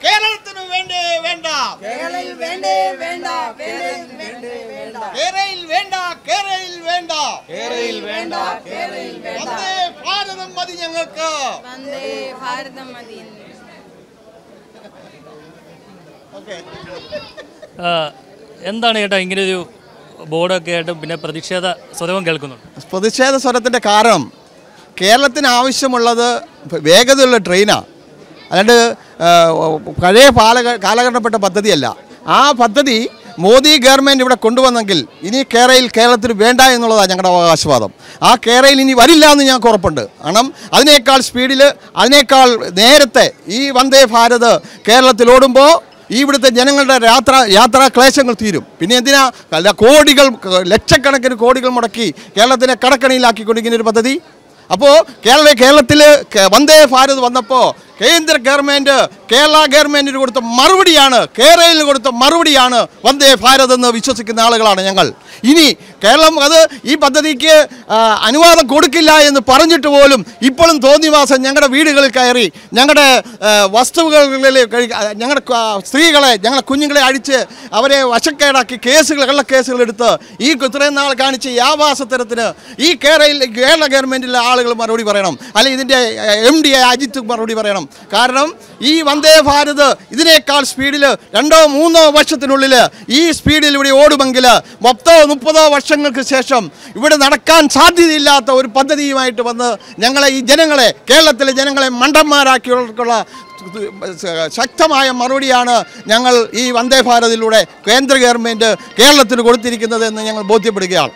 കേരളത്തിന് വേണ്ടേ വേണ്ട കേരളയിൽ വേണ്ടേ വേണ്ട കേരളയിൽ വേണ്ടേ വേണ്ട കേരളയിൽ വേണ്ട കേരളയിൽ വേണ്ട കേരളയിൽ വേണ്ട കേരളയിൽ വേണ്ട വന്ദേ ഭാരതം മതി ഞങ്ങൾക്ക് വന്ദേ ഭാരതം മതി എന്ന്. ഓക്കെ ആ, എന്താണ് ചേട്ടാ ഇങ്ങനൊരു ബോർഡൊക്കെ ആയിട്ട് പിന്നെ പ്രതിഷേധ സ്വരവും കേൾക്കുന്നുണ്ട് പ്രതിഷേധ സ്വരത്തിൻ്റെ കാരണം കേരളത്തിന് ആവശ്യമുള്ളത് വേഗതയുള്ള ട്രെയിനാണ് അല്ലാണ്ട് ആ, പഴയ പാലക കാലഘട്ടപ്പെട്ട പദ്ധതിയല്ല ആ പദ്ധതി മോദി ഗവൺമെൻറ് ഇവിടെ കൊണ്ടുവന്നെങ്കിൽ ഇനി കേരളയിൽ കേരളത്തിന് വേണ്ട എന്നുള്ളതാണ് ഞങ്ങളുടെ അവകാശവാദം ആ കേരളയിൽ ഇനി വരില്ല എന്ന് ഞങ്ങൾക്ക് ഉറപ്പുണ്ട് കാരണം അതിനേക്കാൾ സ്പീഡിൽ അതിനേക്കാൾ നേരത്തെ ഈ വന്ദേ ഭാരത് കേരളത്തിൽ ഓടുമ്പോൾ ഈ ഇവിടുത്തെ ജനങ്ങളുടെ യാത്ര യാത്രാ ക്ലേശങ്ങൾ തീരും പിന്നെ എന്തിനാ അല്ല കോടികൾ ലക്ഷക്കണക്കിന് കോടികൾ മുടക്കി കേരളത്തിനെ കടക്കണിയിലാക്കിക്കൊണ്ട് ഇങ്ങനെ ഒരു പദ്ധതി അപ്പോൾ കേരള കേരളത്തിൽ വന്ദേ ഭാരത് വന്നപ്പോൾ കേന്ദ്ര ഗവൺമെൻറ് കേരള ഗവൺമെൻറ്റിന് കൊടുത്ത മറുപടിയാണ് കേരളയിൽ കൊടുത്ത മറുപടിയാണ് വന്ദേ ഭാരത് എന്ന് വിശ്വസിക്കുന്ന ആളുകളാണ് ഞങ്ങൾ ഇനി കേരളം അത് ഈ പദ്ധതിക്ക് ആ, അനുവാദം കൊടുക്കില്ല എന്ന് പറഞ്ഞിട്ട് പോലും ഇപ്പോഴും തോന്നിവാസം ഞങ്ങളുടെ വീടുകളിൽ കയറി ഞങ്ങളുടെ ആ, വസ്തുവകളിൽ കഴി- ആ, ഞങ്ങളുടെ ക- സ്ത്രീകളെ ഞങ്ങളുടെ കുഞ്ഞുങ്ങളെ അടിച്ച് അവരെ വശക്കേടാക്കി കേസുകൾ കള്ളക്കേസുകൾ എടുത്ത് ഈ ഇത്രയും നാൾ കാണിച്ച ഈ ആവാസത്തരത്തിന് ഈ കേരളയിൽ കേരള ഗവൺമെൻറ്റിലെ ആളുകൾ മറുപടി പറയണം അല്ലെ ഇതിൻ്റെ എം ഡി അജിത്ത് മറുപടി പറയണം കാരണം ഈ വന്ദേ ഭാരത് ഇതിനേക്കാൾ സ്പീഡിൽ രണ്ടോ മൂന്നോ വർഷത്തിനുള്ളിൽ ഈ സ്പീഡിൽ ഇവിടെ ഓടുമെങ്കിൽ പത്തോ മുപ്പതോ വർഷങ്ങൾക്ക് ശേഷം ഇവിടെ നടക്കാൻ സാധ്യതയില്ലാത്ത ഒരു പദ്ധതിയുമായിട്ട് വന്ന് ഞങ്ങളെ ഈ ജനങ്ങളെ കേരളത്തിലെ ജനങ്ങളെ മണ്ടന്മാരാക്കിയുള്ള ശക്തമായ മറുപടിയാണ് ഞങ്ങൾ ഈ വന്ദേ ഭാരതിലൂടെ കേന്ദ്ര ഗവൺമെൻറ് കേരളത്തിന് കൊടുത്തിരിക്കുന്നത് എന്ന് ഞങ്ങൾ ബോധ്യപ്പെടുകയാണ്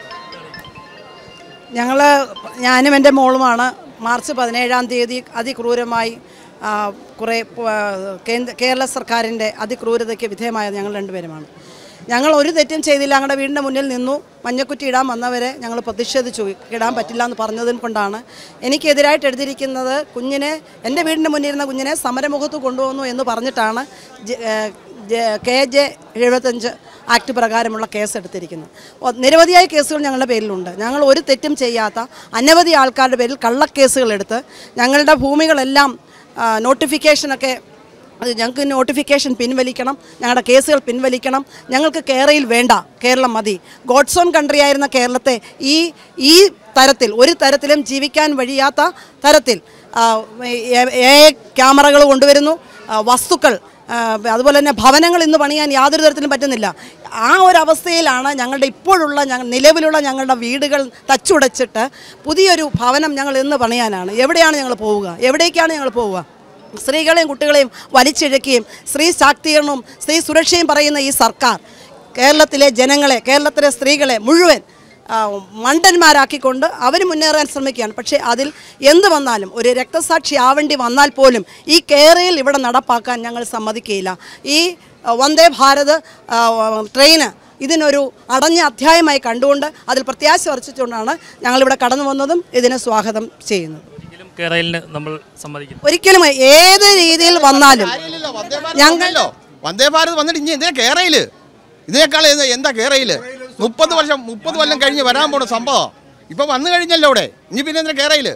ഞങ്ങൾ ഞാനും എൻ്റെ മോളുമാണ് മാർച്ച് പതിനേഴാം തീയതി അതിക്രൂരമായി ആ, കുറേ ആ, കേന്ദ്ര കേരള സർക്കാരിൻ്റെ അതിക്രൂരതയ്ക്ക് വിധേയമായ ഞങ്ങൾ രണ്ടുപേരുമാണ് ഞങ്ങൾ ഒരു തെറ്റും ചെയ്തില്ല ഞങ്ങളുടെ വീടിൻ്റെ മുന്നിൽ നിന്നു മഞ്ഞക്കുറ്റി ഇടാൻ വന്നവരെ ഞങ്ങൾ പ്രതിഷേധിച്ചു ഇടാൻ പറ്റില്ല എന്ന് പറഞ്ഞതിന് കൊണ്ടാണ് എനിക്കെതിരായിട്ട് എഴുതിയിരിക്കുന്നത് കുഞ്ഞിനെ എൻ്റെ വീടിൻ്റെ മുന്നിൽ ഇരുന്ന കുഞ്ഞിനെ സമരമുഖത്ത് കൊണ്ടുവന്നു എന്ന് പറഞ്ഞിട്ടാണ് ജ- ഏ, ജെ- കെ ജെ എഴുപത്തഞ്ച് ആക്ട് പ്രകാരമുള്ള കേസ് എടുത്തിരിക്കുന്നത് ഒ- നിരവധിയായ കേസുകൾ ഞങ്ങളുടെ പേരിലുണ്ട് ഞങ്ങൾ ഒരു തെറ്റും ചെയ്യാത്ത അനവധി ആൾക്കാരുടെ പേരിൽ കള്ളക്കേസുകൾ എടുത്ത് ഞങ്ങളുടെ ഭൂമികളെല്ലാം ആ, നോട്ടിഫിക്കേഷനൊക്കെ അത് ഞങ്ങൾക്ക് നോട്ടിഫിക്കേഷൻ പിൻവലിക്കണം ഞങ്ങളുടെ കേസുകൾ പിൻവലിക്കണം ഞങ്ങൾക്ക് കേരളയിൽ വേണ്ട കേരളം മതി ഗോഡ്സ് ഓൺ കൺട്രി ആയിരുന്ന കേരളത്തെ ഈ ഈ തരത്തിൽ ഒരു തരത്തിലും ജീവിക്കാൻ വഴിയാത്ത തരത്തിൽ ആ, എ- എ ക്യാമറകൾ കൊണ്ടുവരുന്നു ആ, വസ്തുക്കൾ ആ, അതുപോലെ തന്നെ ഭവനങ്ങൾ ഇന്ന് പണിയാൻ യാതൊരു തരത്തിലും പറ്റുന്നില്ല ആ ഒരു അവസ്ഥയിലാണ് ഞങ്ങളുടെ ഇപ്പോഴുള്ള ഞങ്ങൾ നിലവിലുള്ള ഞങ്ങളുടെ വീടുകൾ തച്ചുടച്ചിട്ട് പുതിയൊരു ഭവനം ഞങ്ങൾ ഇന്ന് പണിയാനാണ് എവിടെയാണ് ഞങ്ങൾ പോവുക എവിടേക്കാണ് ഞങ്ങൾ പോവുക സ്ത്രീകളെയും കുട്ടികളെയും വലിച്ചിഴക്കുകയും സ്ത്രീ ശാക്തീകരണവും സ്ത്രീ സുരക്ഷയും പറയുന്ന ഈ സർക്കാർ കേരളത്തിലെ ജനങ്ങളെ കേരളത്തിലെ സ്ത്രീകളെ മുഴുവൻ ആ, മണ്ടന്മാരാക്കിക്കൊണ്ട് അവർ മുന്നേറാൻ ശ്രമിക്കുകയാണ് പക്ഷേ അതിൽ എന്ത് വന്നാലും ഒരു രക്തസാക്ഷി ആവേണ്ടി വന്നാൽ പോലും ഈ കേരളയിൽ ഇവിടെ നടപ്പാക്കാൻ ഞങ്ങൾ സമ്മതിക്കുകയില്ല ഈ ആ, വന്ദേ ഭാരത് ആ, ട്രെയിന് ഇതിനൊരു അടഞ്ഞ അധ്യായമായി കണ്ടുകൊണ്ട് അതിൽ പ്രത്യാശ വർഷിച്ചുകൊണ്ടാണ് ഞങ്ങളിവിടെ കടന്നു വന്നതും ഇതിനെ സ്വാഗതം ചെയ്യുന്നത് ഒരിക്കലും കേരളിന് നമ്മൾ സമ്മതിക്കില്ല ഒരിക്കലും ഏത് രീതിയിൽ വന്നാലും ഞങ്ങളോ വന്ദേ ഭാരത് വന്നിട്ട് ഇനി എന്തിനാ കേരളയില് ഇതിനേക്കാൾ ഇത് എന്താ കേരളയില് മുപ്പത് വർഷം മുപ്പത് കൊല്ലം കഴിഞ്ഞ് വരാൻ പോണ സംഭവം ഇപ്പൊ വന്നു കഴിഞ്ഞല്ലോ ഇവിടെ ഇനി പിന്നെ എന്തിനാ കേരളയില്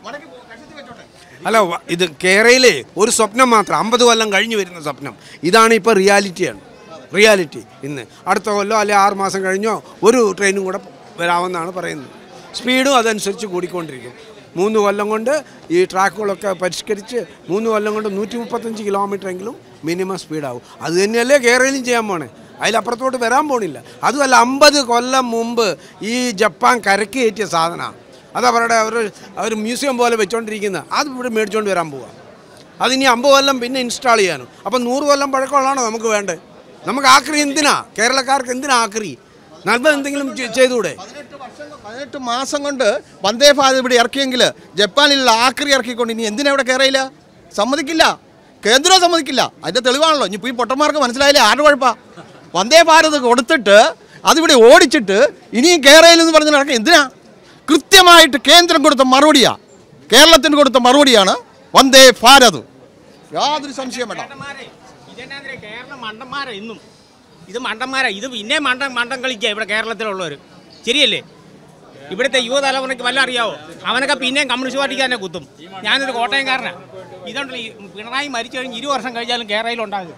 അല്ല വ- ഇത് കേരളയിലെ ഒരു സ്വപ്നം മാത്രം അമ്പത് കൊല്ലം കഴിഞ്ഞ് വരുന്ന സ്വപ്നം ഇതാണ് ഇപ്പോൾ റിയാലിറ്റിയാണ് റിയാലിറ്റി ഇന്ന് അടുത്ത കൊല്ലോ അല്ലെ ആറ് മാസം കഴിഞ്ഞോ ഒരു ട്രെയിനും കൂടെ വരാമെന്നാണ് പറയുന്നത് സ്പീഡും അതനുസരിച്ച് കൂടിക്കൊണ്ടിരിക്കും മൂന്ന് കൊല്ലം കൊണ്ട് ഈ ട്രാക്കുകളൊക്കെ പരിഷ്കരിച്ച് മൂന്ന് കൊല്ലം കൊണ്ട് നൂറ്റി മുപ്പത്തഞ്ച് കിലോമീറ്റർ എങ്കിലും മിനിമം സ്പീഡാവും അത് തന്നെയല്ലേ കേരളയിലും ചെയ്യാൻ പോണേ അതിലപ്പുറത്തോട്ട് വരാൻ പോണില്ല അതുമല്ല അമ്പത് കൊല്ലം മുമ്പ് ഈ ജപ്പാൻ കരക്ക് കയറ്റിയ സാധനമാണ് അത് അവരുടെ അവർ അവർ മ്യൂസിയം പോലെ വെച്ചുകൊണ്ടിരിക്കുന്ന അത് ഇവിടെ മേടിച്ചുകൊണ്ട് വരാൻ പോവുക അതിനി അമ്പത് കൊല്ലം പിന്നെ ഇൻസ്റ്റാൾ ചെയ്യാനും അപ്പം നൂറ് കൊല്ലം പഴക്കമുള്ളതാണോ നമുക്ക് വേണ്ടത് നമുക്ക് ആക്രി എന്തിനാ കേരളക്കാർക്ക് എന്തിനാ ആക്രി നല്ലത് എന്തെങ്കിലും ചെ- ചെയ്തുകൂടെ പതിനെട്ട് മാസം കൊണ്ട് വന്ദേ ഭാരത് ഇവിടെ ഇറക്കിയെങ്കിൽ ജപ്പാനിലുള്ള ആക്രി ഇറക്കിക്കൊണ്ട് ഇനി എന്തിനാ ഇവിടെ കയറിയില്ല സമ്മതിക്കില്ല കേന്ദ്രം സമ്മതിക്കില്ല അതിന്റെ തെളിവാണല്ലോ ഇനി ഈ പൊട്ടന്മാർക്ക് മനസ്സിലായില്ലേ ആരുടെ കുഴപ്പ വന്ദേ ഭാരത് കൊടുത്തിട്ട് അതിവിടെ ഓടിച്ചിട്ട് ഇനിയും കേരളയിലെന്ന് പറഞ്ഞ് നടക്കുക എന്തിനാ കൃത്യമായിട്ട് കേന്ദ്രം കൊടുത്ത മറുപടിയാ കേരളത്തിന് കൊടുത്ത മറുപടിയാണ് വന്ദേ ഭാരത് യാതൊരു സംശയം വേണ്ട ഇതെന്നാ കേരളം മണ്ടന്മാരാ ഇന്നും ഇത് മണ്ടന്മാരാ ഇത് പിന്നെ മണ്ടൻ മണ്ടൻ കളിക്കുക ഇവിടെ കേരളത്തിലുള്ളവർ ശരിയല്ലേ ഇവിടുത്തെ യുവതലമുറയ്ക്ക് വല്ല അറിയാവോ അവനൊക്കെ പിന്നെയും കമ്മ്യൂണിസ്റ്റ് പാർട്ടിക്ക് തന്നെ കുത്തും ഞാനൊരു കോട്ടയംകാരനാണ് ഇതുണ്ടല്ലോ ഈ പിണറായി മരിച്ചു കഴിഞ്ഞ് ഇരു വർഷം കഴിഞ്ഞാലും കേരളയിൽ ഉണ്ടാകും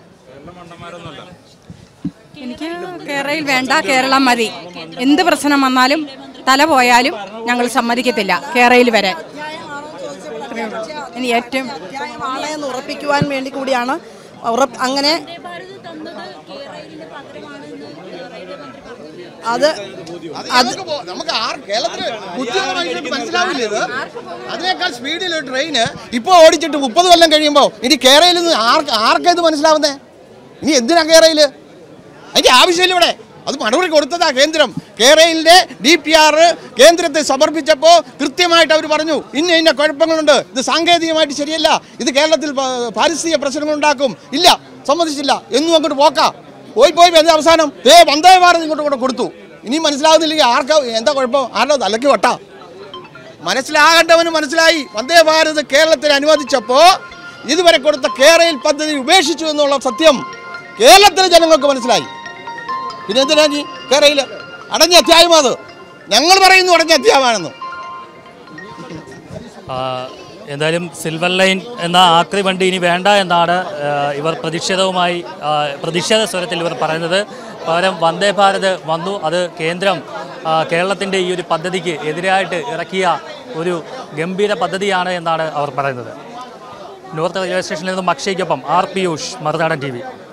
എനിക്ക് കേരളയിൽ വേണ്ട കേരളം മതി എന്ത് പ്രശ്നം വന്നാലും തല പോയാലും ഞങ്ങൾ സമ്മതിക്കത്തില്ല കേരളയിൽ വരാൻ ഇനി ഏറ്റവും ആളെന്ന് ഉറപ്പിക്കുവാൻ വേണ്ടി കൂടിയാണ് ഉറപ്പ് അങ്ങനെ അത് അത് ഞങ്ങൾക്ക് പോ- നമുക്ക് ആർ കേരളത്തില് ബുദ്ധിയുള്ള മനുഷ്യർക്ക് മനസ്സിലാവില്ല ഇത് അതിനേക്കാൾ സ്പീഡിൽ ഒരു ട്രെയിന് ഇപ്പോൾ ഓടിച്ചിട്ട് മുപ്പത് കൊല്ലം കഴിയുമ്പോൾ ഇനി കേരളയിൽ നിന്ന് ആർക്ക് ആർക്കാ ഇത് മനസ്സിലാവുന്നേ ഇനി എന്തിനാ കേരളയിൽ അതിന്റെ ആവശ്യമില്ല ഇവിടെ അത് മറുപടി കൊടുത്തതാ കേന്ദ്രം കേരളയിലെ ഡി പി ആർ കേന്ദ്രത്തെ സമർപ്പിച്ചപ്പോൾ കൃത്യമായിട്ട് അവർ പറഞ്ഞു ഇന്ന ഇന്ന കുഴപ്പങ്ങളുണ്ട് ഇത് സാങ്കേതികമായിട്ട് ശരിയല്ല ഇത് കേരളത്തിൽ പ- പാരിസ്ഥിതിക പ്രശ്നങ്ങൾ ഉണ്ടാക്കും ഇല്ല സമ്മതിച്ചില്ല എന്നും അങ്ങോട്ട് പോക്കാം പോയി പോയി വരുന്ന അവസാനം ഏ വന്ദേ ഭാരത് ഇങ്ങോട്ട് കൂടെ കൊടുത്തു ഇനി മനസ്സിലാകുന്നില്ലെങ്കിൽ ആർക്കാ എന്താ കുഴപ്പം ആരുടെ തലയ്ക്ക് വട്ടാ മനസ്സിലാകേണ്ടവന് മനസ്സിലായി വന്ദേ ഭാരത് കേരളത്തിൽ അനുവദിച്ചപ്പോൾ ഇതുവരെ കൊടുത്ത കേരളയിൽ പദ്ധതി ഉപേക്ഷിച്ചു എന്നുള്ള സത്യം കേരളത്തിലെ ജനങ്ങൾക്ക് മനസ്സിലായി പിന്നെ എന്തിനാ നീ കേരളയിൽ അടഞ്ഞ അധ്യായം അത് ഞങ്ങൾ പറയുന്നു അടഞ്ഞ അധ്യായമാണെന്ന് ആ, എന്തായാലും സിൽവർ ലൈൻ എന്ന ആക്രി വണ്ടി ഇനി വേണ്ട എന്നാണ് ആ, ഇവർ പ്രതിഷേധവുമായി ആ, പ്രതിഷേധ സ്വരത്തിൽ ഇവർ പറയുന്നത് പകരം വന്ദേ ഭാരത് വന്നു അത് കേന്ദ്രം ആ, കേരളത്തിൻ്റെ ഈ ഒരു പദ്ധതിക്ക് എതിരായിട്ട് ഇറക്കിയ ഒരു ഗംഭീര പദ്ധതിയാണ് എന്നാണ് അവർ പറയുന്നത് നോർത്ത് റെയിൽവേ സ്റ്റേഷനിൽ നിന്നും അക്ഷയ്ക്കൊപ്പം R Piyush Marunadan T V